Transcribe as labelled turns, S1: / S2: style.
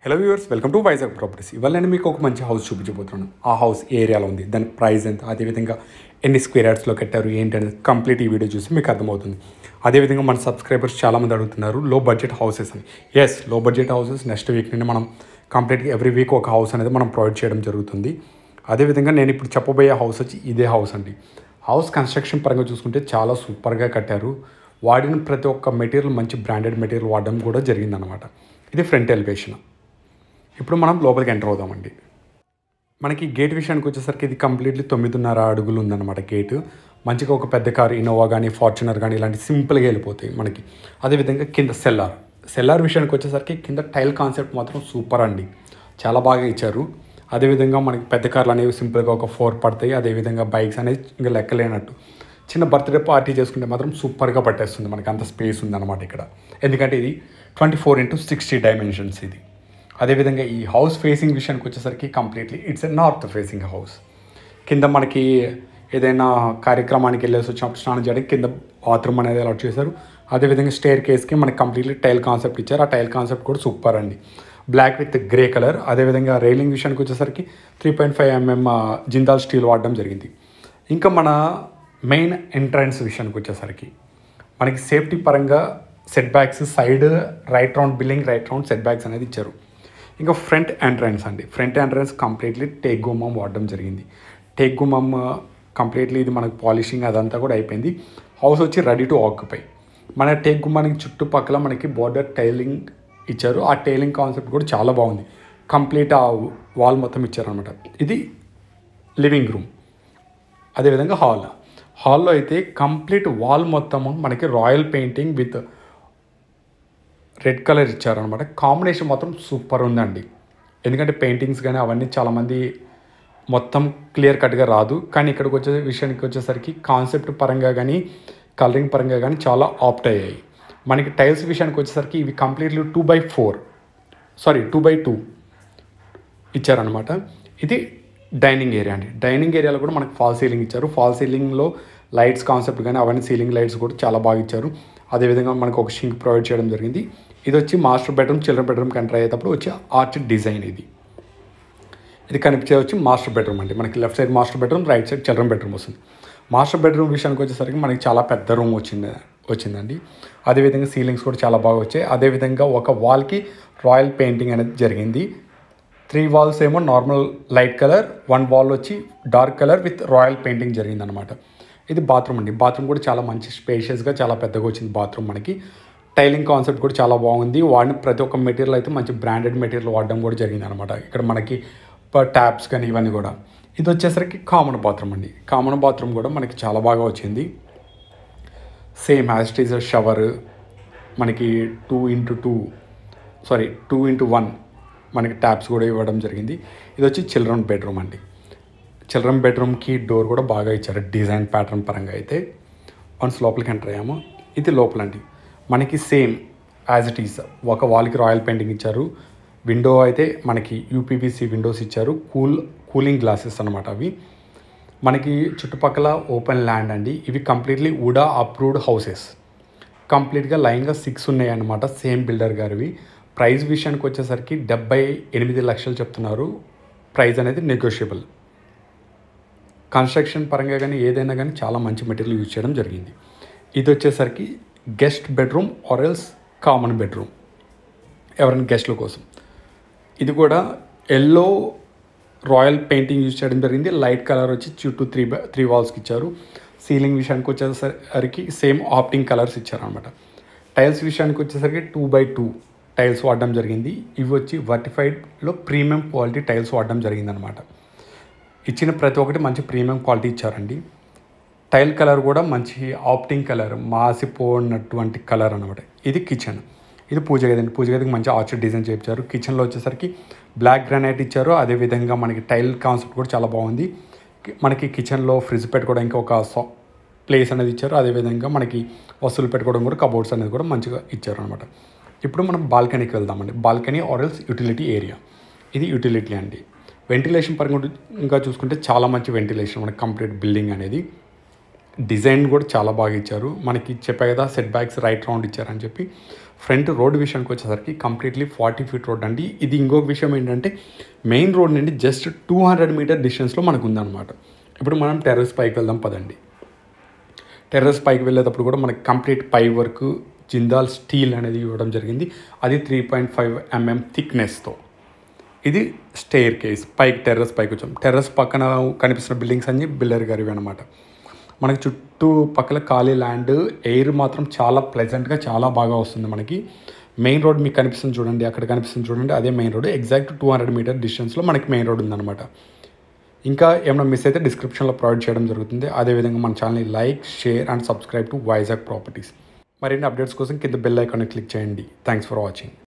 S1: hello viewers welcome to Vizag properties ఇవాళ నేను మీకు ఒక మంచి హౌస్ చూపించబోతున్నాను ఆ హౌస్ ఏ ఏరియాలో ఉంది దాని ప్రైస్ ఎంత అదేవిధంగా ఎన్ని స్క్వేర్ యార్డ్స్లో కట్టారు ఏంటి అనేది కంప్లీట్ ఈ వీడియో చూసి మీకు అర్థమవుతుంది అదేవిధంగా మన సబ్స్క్రైబర్స్ చాలామంది అడుగుతున్నారు లో బడ్జెట్ హౌసెస్ అని yes low budget houses next week నుండి మనం కంప్లీట్గా ఎవ్రీ వీక్ ఒక హౌస్ అనేది మనం ప్రొవైడ్ చేయడం జరుగుతుంది అదేవిధంగా నేను ఇప్పుడు చెప్పబోయే హౌస్ వచ్చి ఇదే హౌస్ అండి హౌస్ కన్స్ట్రక్షన్ పరంగా చూసుకుంటే చాలా సూపర్గా కట్టారు వాడిన ప్రతి ఒక్క మెటీరియల్ మంచి బ్రాండెడ్ మెటీరియల్ వాడడం కూడా జరిగిందనమాట ఇది ఫ్రంట్ ఎలివేషన్ ఇప్పుడు మనం లోపలికి ఎంటర్ అవుదామండి మనకి గేట్ విషయానికి వచ్చేసరికి ఇది కంప్లీట్లీ తొమ్మిదిన్నర అడుగులు ఉందన్నమాట గేట్ మంచిగా ఒక పెద్ద కారు ఇన్నోవా కానీ ఫార్చునర్ కానీ ఇలాంటి సింపుల్గా వెళ్ళిపోతాయి మనకి అదేవిధంగా కింద సెల్లార్ సెల్లార్ విషయానికి వచ్చేసరికి కింద టైల్ కాన్సెప్ట్ మాత్రం సూపర్ అండి చాలా బాగా ఇచ్చారు అదేవిధంగా మనకి పెద్ద కార్లు అనేవి సింపుల్గా ఒక ఫోర్ పడతాయి అదేవిధంగా బైక్స్ అనేది ఇంకా లెక్కలేనట్టు చిన్న బర్త్డే పార్టీ చేసుకుంటే మాత్రం సూపర్గా పట్టేస్తుంది మనకి అంత స్పేస్ ఉందన్నమాట ఇక్కడ ఎందుకంటే ఇది twenty four into sixty dimensions ఇది అదేవిధంగా ఈ హౌస్ ఫేసింగ్ విషయానికి వచ్చేసరికి completely it's a north facing house కింద మనకి ఏదైనా కార్యక్రమానికి వెళ్ళేసి వచ్చినప్పుడు స్నానం చేయడానికి కింద బాత్రూమ్ అనేది అలాట్ చేశారు అదేవిధంగా స్టేర్ కేస్కి మనకి కంప్లీట్లీ టైల్ కాన్సెప్ట్ ఇచ్చారు ఆ టైల్ కాన్సెప్ట్ కూడా సూపర్ అండి బ్లాక్ విత్ గ్రే కలర్ అదేవిధంగా రైలింగ్ విషయానికి వచ్చేసరికి three point five MM Jindal steel వాడడం జరిగింది ఇంకా మన మెయిన్ ఎంట్రన్స్ విషయానికి వచ్చేసరికి మనకి సేఫ్టీ పరంగా setbacks side right round building right round setbacks అనేది ఇచ్చారు ఇంకా ఫ్రంట్ ఎంట్రన్స్ అండి ఫ్రంట్ ఎంట్రన్స్ కంప్లీట్లీ టేక్ గుమ్మం వాడడం జరిగింది టేక్ గుమ్మం కంప్లీట్లీ ఇది మనకు పాలిషింగ్ అదంతా కూడా అయిపోయింది హౌస్ వచ్చి రెడీ టు ఆక్యుపై మన టేక్ గుమ్మానికి చుట్టుపక్కల మనకి బార్డర్ టైలింగ్ ఇచ్చారు ఆ టైలింగ్ కాన్సెప్ట్ కూడా చాలా బాగుంది కంప్లీట్ ఆ వాల్ మొత్తం ఇచ్చారనమాట ఇది లివింగ్ రూమ్ అదేవిధంగా హాల్ హాల్లో అయితే కంప్లీట్ వాల్ మొత్తము మనకి royal painting with red colour ఇచ్చారనమాట కాంబినేషన్ మాత్రం సూపర్ ఉందండి ఎందుకంటే పెయింటింగ్స్ కానీ అవన్నీ చాలామంది మొత్తం క్లియర్ కట్గా రాదు కానీ ఇక్కడికి వచ్చే విషయానికి వచ్చేసరికి కాన్సెప్ట్ పరంగా కానీ కలరింగ్ పరంగా కానీ చాలా ఆప్ట్ అయ్యాయి మనకి టైల్స్ విషయానికి వచ్చేసరికి ఇవి completely two by four sorry two by two ఇచ్చారనమాట ఇది డైనింగ్ ఏరియా అండి డైనింగ్ ఏరియాలో కూడా మనకి ఫాల్ సీలింగ్ ఇచ్చారు ఫాల్ సీలింగ్లో లైట్స్ కాన్సెప్ట్ కానీ అవన్నీ సీలింగ్ లైట్స్ కూడా చాలా బాగా ఇచ్చారు అదేవిధంగా మనకు ఒక షింక్ ప్రొవైడ్ చేయడం జరిగింది ఇది వచ్చి మాస్టర్ బెడ్రూమ్ చిల్డ్రన్ బెడ్రూమ్కి ఎంటర్ అయ్యేటప్పుడు వచ్చి ఆర్చ్ డిజైన్ ఇది ఇది కనిపించే వచ్చి మాస్టర్ బెడ్రూమ్ అండి మనకి left side master bedroom right side children bedroom వస్తుంది మాస్టర్ బెడ్రూమ్ విషయానికి వచ్చేసరికి మనకి చాలా పెద్ద రూమ్ వచ్చింది వచ్చిందండి అదేవిధంగా సీలింగ్స్ కూడా చాలా బాగా వచ్చాయి అదేవిధంగా ఒక వాల్కి రాయల్ పెయింటింగ్ అనేది జరిగింది త్రీ వాల్స్ ఏమో normal light colour one wall వచ్చి dark colour with royal painting జరిగిందనమాట ఇది బాత్రూమ్ అండి బాత్రూమ్ కూడా చాలా మంచి స్పేషియస్గా చాలా పెద్దగా వచ్చింది బాత్రూమ్ మనకి టైలింగ్ కాన్సెప్ట్ కూడా చాలా బాగుంది వాడిన ప్రతి ఒక్క మెటీరియల్ అయితే మంచి బ్రాండెడ్ మెటీరియల్ వాడడం కూడా జరిగింది అనమాట ఇక్కడ మనకి ట్యాప్స్ కానీ ఇవన్నీ కూడా ఇది వచ్చేసరికి కామన్ బాత్రూమ్ అండి కామన్ బాత్రూమ్ కూడా మనకి చాలా బాగా వచ్చింది సేమ్ హ్యాస్ టీజర్ షవర్ మనకి two into two sorry two into one మనకి ట్యాప్స్ కూడా ఇవ్వడం జరిగింది ఇది వచ్చి చిల్డ్రన్ బెడ్రూమ్ అండి చిల్డ్రన్ బెడ్రూమ్కి డోర్ కూడా బాగా ఇచ్చారు డిజైన్ ప్యాటర్న్ పరంగా అయితే వన్స్ లోపలికి ఎంటర్ అయ్యాము ఇది లోపలండి మనకి సేమ్ యాజ్ ఇట్ ఈస్ ఒక వాల్కి రాయల్ పెయింటింగ్ ఇచ్చారు విండో అయితే మనకి యూపీవీసీ విండోస్ ఇచ్చారు కూల్ కూలింగ్ గ్లాసెస్ అనమాట అవి మనకి చుట్టుపక్కల ఓపెన్ ల్యాండ్ అండి ఇవి కంప్లీట్లీ ఉడా అప్రూవ్డ్ హౌసెస్ కంప్లీట్గా లైన్గా సిక్స్ ఉన్నాయి అన్నమాట సేమ్ బిల్డర్ గారివి ప్రైస్ విషయానికి వచ్చేసరికి డెబ్బై ఎనిమిది లక్షలు చెప్తున్నారు ప్రైస్ అనేది నెగోషియబుల్ కన్స్ట్రక్షన్ పరంగా కానీ ఏదైనా కానీ చాలా మంచి మెటీరియల్ యూజ్ చేయడం జరిగింది ఇది వచ్చేసరికి guest bedroom or else common bedroom ఎవరైనా గెస్ట్ల కోసం ఇది కూడా ఎల్లో రాయల్ పెయింటింగ్ యూజ్ చేయడం జరిగింది లైట్ కలర్ వచ్చి చుట్టూ త్రీ త్రీ వాల్స్కి ఇచ్చారు సీలింగ్ విషయానికి వచ్చేసరికి సేమ్ ఆప్టింగ్ కలర్స్ ఇచ్చారనమాట టైల్స్ విషయానికి వచ్చేసరికి టూ బై టూ టైల్స్ వాడడం జరిగింది ఇవి వచ్చి వర్టిఫైడ్లో ప్రీమియం క్వాలిటీ టైల్స్ వాడడం జరిగిందనమాట ఇచ్చిన ప్రతి ఒక్కటి మంచి ప్రీమియం క్వాలిటీ ఇచ్చారండి టైల్ కలర్ కూడా మంచి ఆప్టింగ్ కలర్ మాసిపోయినటువంటి కలర్ అనమాట ఇది కిచెన్ ఇది పూజ గది అండి పూజ గదికి మంచి ఆర్చర్ డిజైన్ చేయించారు కిచెన్లో వచ్చేసరికి బ్లాక్ గ్రానైట్ ఇచ్చారు అదేవిధంగా మనకి టైల్ కాన్సెప్ట్ కూడా చాలా బాగుంది మనకి కిచెన్లో ఫ్రిడ్జ్ పెట్టుకోవడానికి ఒక ప్లేస్ అనేది ఇచ్చారు అదేవిధంగా మనకి వస్తువులు పెట్టుకోవడం కూడా కబోర్డ్స్ అనేది కూడా మంచిగా ఇచ్చారు అనమాట ఇప్పుడు మనం బాల్కనీకి వెళ్దామండి బాల్కనీ ఆరెల్స్ యూటిలిటీ ఏరియా ఇది యూటిలిటీ అండి వెంటిలేషన్ పరంగా ఇంకా చూసుకుంటే చాలా మంచి వెంటిలేషన్ మనకి కంప్లీట్ బిల్డింగ్ అనేది డిజైన్ కూడా చాలా బాగా ఇచ్చారు మనకి చెప్పా కదా సెట్ బ్యాక్స్ రైట్ రౌండ్ ఇచ్చారని చెప్పి ఫ్రంట్ రోడ్ విషయానికి వచ్చేసరికి కంప్లీట్లీ ఫార్టీ ఫీట్ రోడ్ అండి ఇది ఇంకొక విషయం ఏంటంటే మెయిన్ రోడ్ నుండి జస్ట్ టూ హండ్రెడ్ మీటర్ డిస్టెన్స్లో మనకు ఉందన్నమాట ఇప్పుడు మనం టెర్రస్ పైకి వెళ్దాం పదండి టెర్రస్ పైకి వెళ్ళేటప్పుడు కూడా మనకి కంప్లీట్ పై వర్క్ జిందాల్ స్టీల్ అనేది ఇవ్వడం జరిగింది అది త్రీ పాయింట్ ఫైవ్ ఎంఎం థిక్నెస్తో ఇది స్టేర్ కేస్ పైకి టెర్రస్ పైకి వచ్చాం టెర్రస్ పక్కన కనిపిస్తున్న బిల్డింగ్స్ అన్ని బిల్డర్ గారివి అనమాట మనకి చుట్టూ పక్కల ఖాళీ ల్యాండ్ ఎయిర్ మాత్రం చాలా ప్లెజెంట్గా చాలా బాగా వస్తుంది మనకి మెయిన్ రోడ్ మీకు కనిపిస్తుంది చూడండి అక్కడ కనిపిస్తుంది చూడండి అదే main road exact two hundred metre డిస్టెన్స్లో మనకి మెయిన్ రోడ్ ఉందన్నమాట ఇంకా ఏమైనా మిస్ అయితే డిస్క్రిప్షన్లో ప్రొవైడ్ చేయడం జరుగుతుంది అదేవిధంగా మన ఛానల్ని like share and subscribe to Vizag properties మరిన్ని అప్డేట్స్ కోసం కింద బెల్ ఐకాన్ని క్లిక్ చేయండి థ్యాంక్స్ ఫర్ వాచింగ్